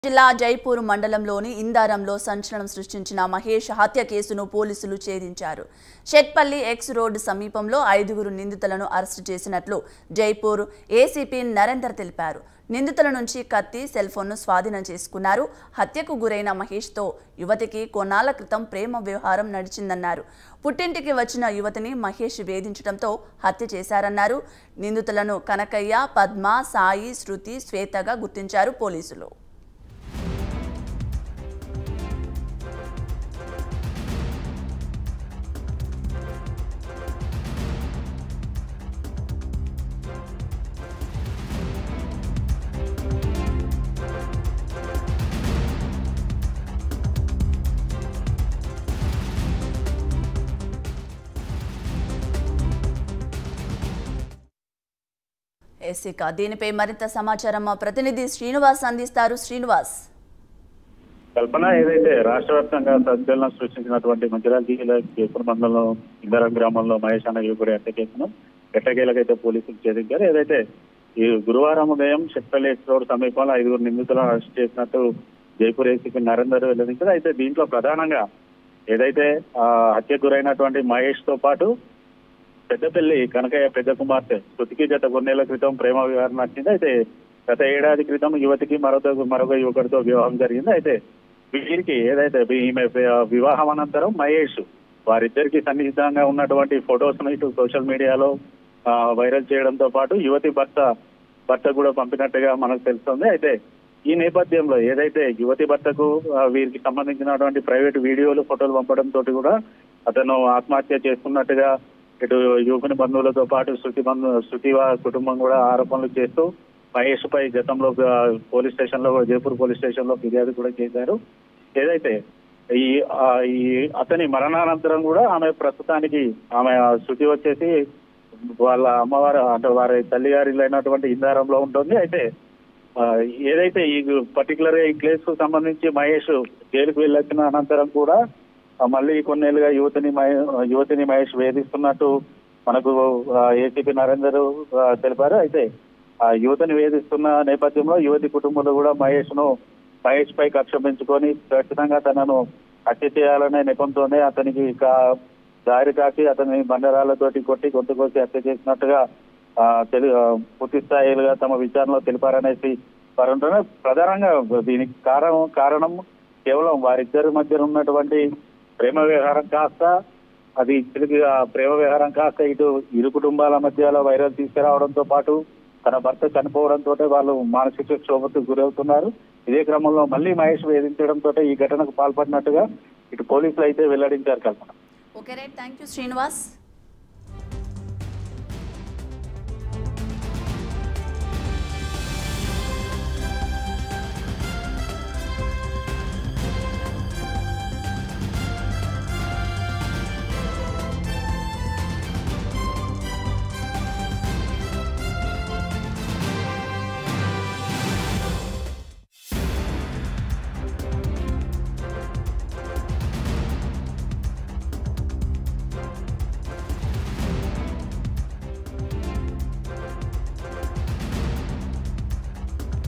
జిల్లా జైపూర్ మండలంలోని ఇందారంలో సంచలనం సృష్టించిన మహేష్ హత్య కేసును పోలీసులు ఛేదించారు షెట్పల్లి ఎక్స్ రోడ్ సమీపంలో ఐదుగురు నిందితులను అరెస్టు చేసినట్లు జైపూర్ ఏసీపీ నరేందర్ తెలిపారు నిందితుల నుంచి కత్తి సెల్ ఫోన్ను స్వాధీనం చేసుకున్నారు హత్యకు గురైన మహేష్తో యువతికి కొన్నాళ్ల క్రితం ప్రేమ వ్యవహారం నడిచిందన్నారు పుట్టింటికి వచ్చిన యువతిని మహేష్ వేధించడంతో హత్య చేశారన్నారు నిందితులను కనకయ్య పద్మ సాయి శృతి శ్వేతగా గుర్తించారు పోలీసులు ఎసిక దీనిపై మరింత సమాచారం మా ప్రతినిధి శ్రీనివాస్ అందిస్తారు శ్రీనివాస్ కల్పన ఏదైతే రాష్ట్ర వ్యాప్తంగా సంచలనం సృష్టించినటువంటి మంచిర్యాల జిల్లా కేపుర మండలంలో ఇందరం గ్రామంలో మహేష్ అన్న యువకుడి హత్య కేసును ఎట్టకేలకైతే పోలీసులు ఛేదించారు ఏదైతే ఈ గురువారం ఉదయం చెట్పల్లి ఎక్స్ రోడ్ సమీపంలో ఐదుగురు నిందితులను అరెస్ట్ చేసినట్టు జైపూర్ ఏసీపీ నరేందర్ వెల్లడించారు అయితే దీంట్లో ప్రధానంగా ఏదైతే ఆ హత్యకు గురైనటువంటి మహేష్ తో పాటు పెద్దపల్లి కనకయ్య పెద్ద కుమార్తె శృతికి గత కొన్నేళ్ల క్రితం ప్రేమ వివాహం నచ్చింది అయితే గత ఏడాది క్రితం యువతికి మరొక మరొక యువకుడితో వివాహం జరిగింది అయితే వీరికి ఏదైతే ఈమె వివాహం అనంతరం మహేష్ వారిద్దరికి సన్నిహితంగా ఉన్నటువంటి ఫొటోస్ ను ఇటు సోషల్ మీడియాలో ఆ, వైరల్ చేయడంతో పాటు యువతి భర్త భర్త కూడా పంపినట్టుగా మనకు తెలుస్తుంది అయితే ఈ నేపథ్యంలో ఏదైతే యువతి భర్తకు ఆ, వీరికి సంబంధించినటువంటి ప్రైవేట్ వీడియోలు ఫోటోలు పంపడం తోటి కూడా అతను ఆత్మహత్య చేసుకున్నట్టుగా ఇటు యువకుని బంధువులతో పాటు శృతి బంధు శృతి వా- కుటుంబం కూడా ఆరోపణలు చేస్తూ మహేష్ పై గతంలో ఆ, పోలీస్ స్టేషన్ లో జైపూర్ పోలీస్ స్టేషన్ లో ఫిర్యాదు కూడా చేశారు ఏదైతే ఈ ఆ, ఈ అతని మరణానంతరం కూడా ఆమె ప్రస్తుతానికి ఆమె ఆ శృతి వచ్చేసి వాళ్ళ అమ్మవారు అంటే వారి తల్లిగారి అయినటువంటి ఇందారంలో ఉంటుంది అయితే ఆ, ఏదైతే ఈ పర్టికులర్ గా ఈ కేసు కు సంబంధించి మహేష్ జైలుకు వెళ్ళొచ్చిన అనంతరం కూడా ఆ, మళ్ళీ కొన్నేళ్లుగా యువతిని మహే- యువతిని మహేష్ వేధిస్తున్నట్టు మనకు ఏసీపీ నరేందర్ ఆ, తెలిపారు అయితే ఆ యువతిని వేధిస్తున్న నేపథ్యంలో యువతి కుటుంబంలో కూడా మహేష్ ను మహేష్ పై కక్ష పెంచుకొని ఖచ్చితంగా తనను హత్య చేయాలనే నెపంతోనే అతనికి కా- దారి కాకి అతని బండరాళ్లతోటి కొట్టి గొంతు కోసి హత్య చేసినట్టుగా ఆ, తెలి ఆ, పూర్తి స్థాయిలుగా తమ విచారణలో తెలిపారనేసి వారు ఉంటున్నారు ప్రధానంగా దీనికి కారణం కారణం కేవలం వారిద్దరి మధ్య ఉన్నటువంటి ప్రేమ వ్యవహారం కాస్త అది తిరిగి ఆ ప్రేమ వ్యవహారం కాస్త ఇటు ఇరు కుటుంబాల మధ్యలో వైరల్ తీసుకురావడంతో పాటు తన భర్త చనిపోవడంతో వాళ్ళు మానసిక క్షోభకు గురవుతున్నారు ఇదే క్రమంలో మళ్ళీ మహేష్ వేధించడంతో ఈ ఘటనకు పాల్పడినట్టుగా ఇటు పోలీసులు అయితే వెల్లడించారు Kalpana okay right thank you Srinivas